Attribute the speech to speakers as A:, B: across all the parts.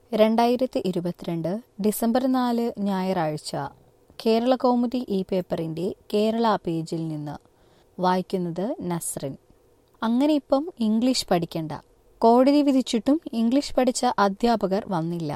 A: രണ്ടായിരത്തി ഇരുപത്തിരണ്ട് ഡിസംബർ നാല് ഞായറാഴ്ച കേരള കൗമുദി ഈ പേപ്പറിന്റെ കേരള പേജിൽ നിന്ന് വായിക്കുന്നത് നസ്രിൻ അങ്ങനെ ഇപ്പം ഇംഗ്ലീഷ് പഠിക്കണ്ട കോടതി വിധിച്ചിട്ടും ഇംഗ്ലീഷ് പഠിച്ച അധ്യാപകർ വന്നില്ല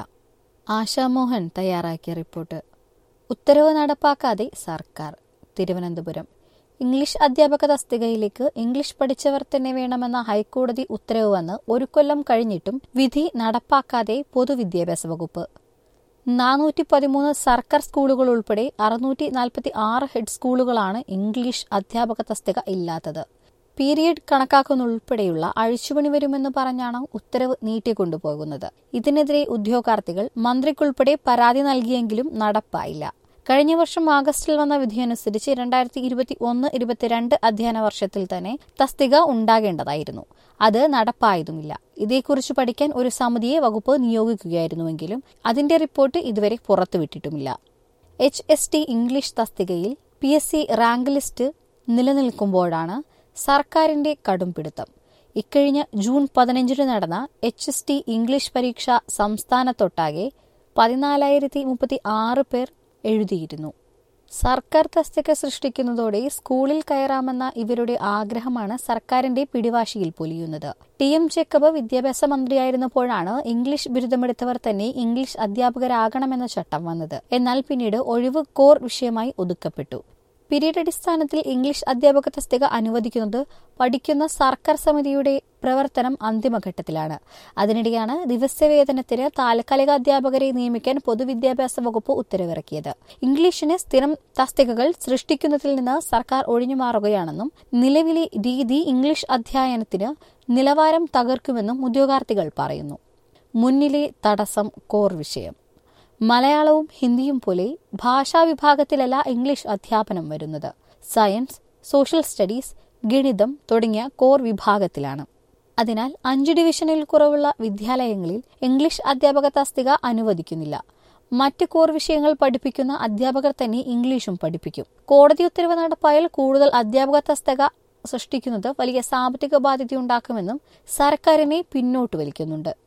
A: ആശാമോഹൻ തയ്യാറാക്കിയ റിപ്പോർട്ട് ഉത്തരവ് നടപ്പാക്കാതെ സർക്കാർ തിരുവനന്തപുരം ഇംഗ്ലീഷ് അധ്യാപക തസ്തികയിലേക്ക് ഇംഗ്ലീഷ് പഠിച്ചവർ തന്നെ വേണമെന്ന ഹൈക്കോടതി ഉത്തരവ് വന്ന് ഒരു കൊല്ലം കഴിഞ്ഞിട്ടും വിധി നടപ്പാക്കാതെ പൊതുവിദ്യാഭ്യാസ വകുപ്പ് നാനൂറ്റി പതിമൂന്ന് സർക്കാർ സ്കൂളുകൾ ഉൾപ്പെടെ അറുന്നൂറ്റി നാൽപ്പത്തി ആറ് ഹെഡ് സ്കൂളുകളാണ് ഇംഗ്ലീഷ് അധ്യാപക തസ്തിക ഇല്ലാത്തത് പീരിയഡ് കണക്കാക്കുന്നുൾപ്പെടെയുള്ള അഴിച്ചുപണി വരുമെന്ന് പറഞ്ഞാണ് ഉത്തരവ് നീട്ടിക്കൊണ്ടുപോകുന്നത് ഇതിനെതിരെ ഉദ്യോഗാർത്ഥികൾ മന്ത്രിക്കുൾപ്പെടെ പരാതി നൽകിയെങ്കിലും നടപ്പായില്ല കഴിഞ്ഞ വർഷം ആഗസ്റ്റിൽ വന്ന വിധിയനുസരിച്ച് രണ്ടായിരത്തി ഇരുപത്തി ഒന്ന് ഇരുപത്തിരണ്ട് അധ്യയന വർഷത്തിൽ തന്നെ തസ്തിക ഉണ്ടാകേണ്ടതായിരുന്നു അത് നടപ്പായതുമില്ല ഇതേക്കുറിച്ച് പഠിക്കാൻ ഒരു സമിതിയെ വകുപ്പ് നിയോഗിക്കുകയായിരുന്നുവെങ്കിലും അതിന്റെ റിപ്പോർട്ട് ഇതുവരെ പുറത്തുവിട്ടിട്ടുമില്ല എച്ച് എസ് ടി ഇംഗ്ലീഷ് തസ്തികയിൽ P S C rank list നിലനിൽക്കുമ്പോഴാണ് സർക്കാരിന്റെ കടുംപിടുത്തം ഇക്കഴിഞ്ഞ ജൂൺ പതിനഞ്ചിന് നടന്ന എച്ച് എസ് ടി ഇംഗ്ലീഷ് പരീക്ഷ സംസ്ഥാനത്തൊട്ടാകെ പതിനാലായിരത്തി മുപ്പത്തി ആറ് പേർ എഴുതിയിരുന്നു സർക്കാർ തസ്തിക സൃഷ്ടിക്കുന്നതോടെ സ്കൂളിൽ കയറാമെന്ന ഇവരുടെ ആഗ്രഹമാണ് സർക്കാരിന്റെ പിടിവാശിയിൽ പൊലിയുന്നത് ടി എം ജേക്കബ് വിദ്യാഭ്യാസ മന്ത്രിയായിരുന്നപ്പോഴാണ് ഇംഗ്ലീഷ് ബിരുദമെടുത്തവർ തന്നെ ഇംഗ്ലീഷ് അധ്യാപകരാകണമെന്ന ചട്ടം വന്നത് എന്നാൽ പിന്നീട് ഒഴിവ് കോർ വിഷയമായി ഒതുക്കപ്പെട്ടു പീരീഡ് അടിസ്ഥാനത്തിൽ ഇംഗ്ലീഷ് അധ്യാപക തസ്തിക അനുവദിക്കുന്നത് പഠിക്കുന്ന സർക്കാർ സമിതിയുടെ പ്രവർത്തനം അന്തിമഘട്ടത്തിലാണ് അതിനിടെയാണ് ദിവസവേതനത്തിന് താൽക്കാലിക അധ്യാപകരെ നിയമിക്കാൻ പൊതുവിദ്യാഭ്യാസ വകുപ്പ് ഉത്തരവിറക്കിയത് ഇംഗ്ലീഷിന് സ്ഥിരം തസ്തികകൾ സൃഷ്ടിക്കുന്നതിൽ നിന്ന് സർക്കാർ ഒഴിഞ്ഞുമാറുകയാണെന്നും നിലവിലെ രീതി ഇംഗ്ലീഷ് അധ്യയനത്തിന് നിലവാരം തകർക്കുമെന്നും ഉദ്യോഗാർത്ഥികൾ പറയുന്നു മുന്നിലെ തടസ്സം കോർ വിഷയം മലയാളവും ഹിന്ദിയും പോലെ ഭാഷാ വിഭാഗത്തിലല്ല ഇംഗ്ലീഷ് അധ്യാപനം വരുന്നത് സയൻസ് സോഷ്യൽ സ്റ്റഡീസ് ഗണിതം തുടങ്ങിയ കോർ വിഭാഗത്തിലാണ് അതിനാൽ അഞ്ച് ഡിവിഷനിൽ കുറവുള്ള വിദ്യാലയങ്ങളിൽ ഇംഗ്ലീഷ് അധ്യാപക തസ്തിക അനുവദിക്കുന്നില്ല മറ്റ് കോർ വിഷയങ്ങൾ പഠിപ്പിക്കുന്ന അധ്യാപകർ തന്നെ ഇംഗ്ലീഷും പഠിപ്പിക്കും കോടതി ഉത്തരവ് നടപ്പായാൽ കൂടുതൽ അധ്യാപക തസ്തിക സൃഷ്ടിക്കുന്നത് വലിയ സാമ്പത്തിക ബാധ്യതയുണ്ടാക്കുമെന്നും സർക്കാരിനെ പിന്നോട്ട് വലിക്കുന്നുണ്ട്